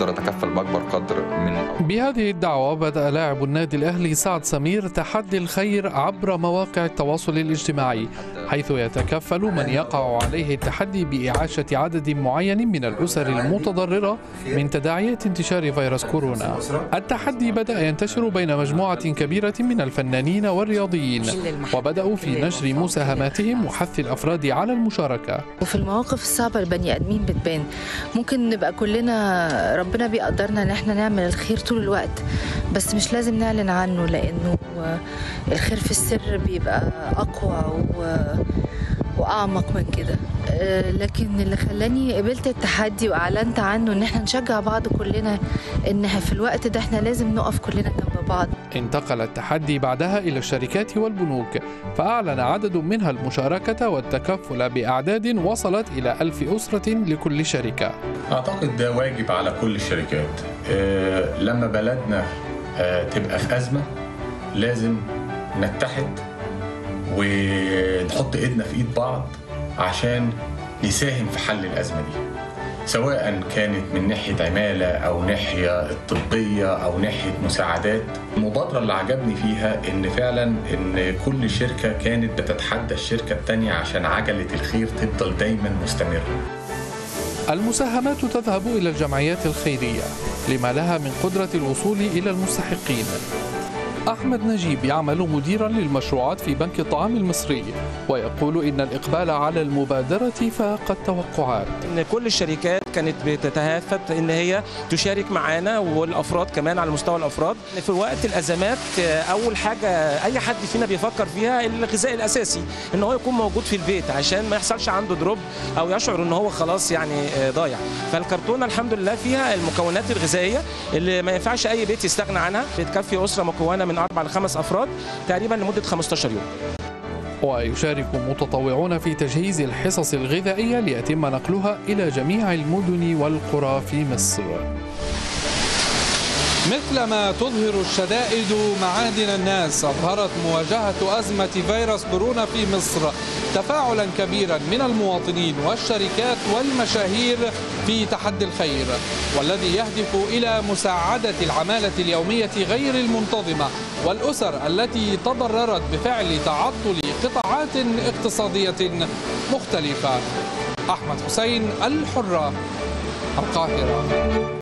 اقدر اتكفل باكبر قدر من بهذه الدعوة بدأ لاعب النادي الأهلي سعد سمير تحدي الخير عبر مواقع التواصل الاجتماعي حيث يتكفل من يقع عليه التحدي بإعاشة عدد معين من الأسر المتضررة من تداعيات انتشار فيروس كورونا التحدي بدأ ينتشر بين مجموعة كبيرة من الفنانين والرياضيين وبدأوا في نشر مساهماتهم وحث الأفراد على المشاركة وفي المواقف الصعبة البني آدمين بتبان ممكن نبقى كلنا ربنا بيقدرنا إن احنا نعمل الخير طول الوقت بس مش لازم نعلن عنه لأنه الخير في السر بيبقى أقوى و... واعمق من كده أه، لكن اللي خلاني قبلت التحدي واعلنت عنه ان احنا نشجع بعض كلنا ان في الوقت ده احنا لازم نقف كلنا جنب بعض انتقل التحدي بعدها إلى الشركات والبنوك فأعلن عدد منها المشاركة والتكفل بأعداد وصلت إلى ألف أسرة لكل شركة أعتقد ده واجب على كل الشركات آه، لما بلدنا آه، تبقى في أزمة لازم نتحد ونحط ايدنا في ايد بعض عشان نساهم في حل الازمه دي سواء كانت من ناحيه عماله او ناحيه الطبيه او ناحيه مساعدات المبادره اللي عجبني فيها ان فعلا ان كل شركه كانت بتتحدى الشركه الثانيه عشان عجله الخير تفضل دايما مستمره المساهمات تذهب إلى الجمعيات الخيرية لما لها من قدرة الوصول إلى المستحقين أحمد نجيب يعمل مديرا للمشروعات في بنك الطعام المصري ويقول إن الإقبال على المبادرة فاق التوقعات ان كل الشركات كانت بتتهافت ان هي تشارك معانا والافراد كمان على مستوى الافراد في وقت الازمات آه، اول حاجه اي حد فينا بيفكر فيها الغذاء الاساسي ان هو يكون موجود في البيت عشان ما يحصلش عنده دروب او يشعر ان هو خلاص يعني آه، ضايع فالكرتونه الحمد لله فيها المكونات الغذائيه اللي ما ينفعش اي بيت يستغنى عنها بتكفي اسره مكونه من اربع لخمس افراد تقريبا لمده 15 يوم ويشارك متطوعون في تجهيز الحصص الغذائية ليتم نقلها إلى جميع المدن والقرى في مصر مثلما تظهر الشدائد معادن الناس أظهرت مواجهة أزمة فيروس كورونا في مصر تفاعلا كبيرا من المواطنين والشركات والمشاهير في تحدي الخير والذي يهدف إلى مساعدة العمالة اليومية غير المنتظمة والأسر التي تضررت بفعل تعطل قطاعات اقتصادية مختلفة أحمد حسين الحرة القاهرة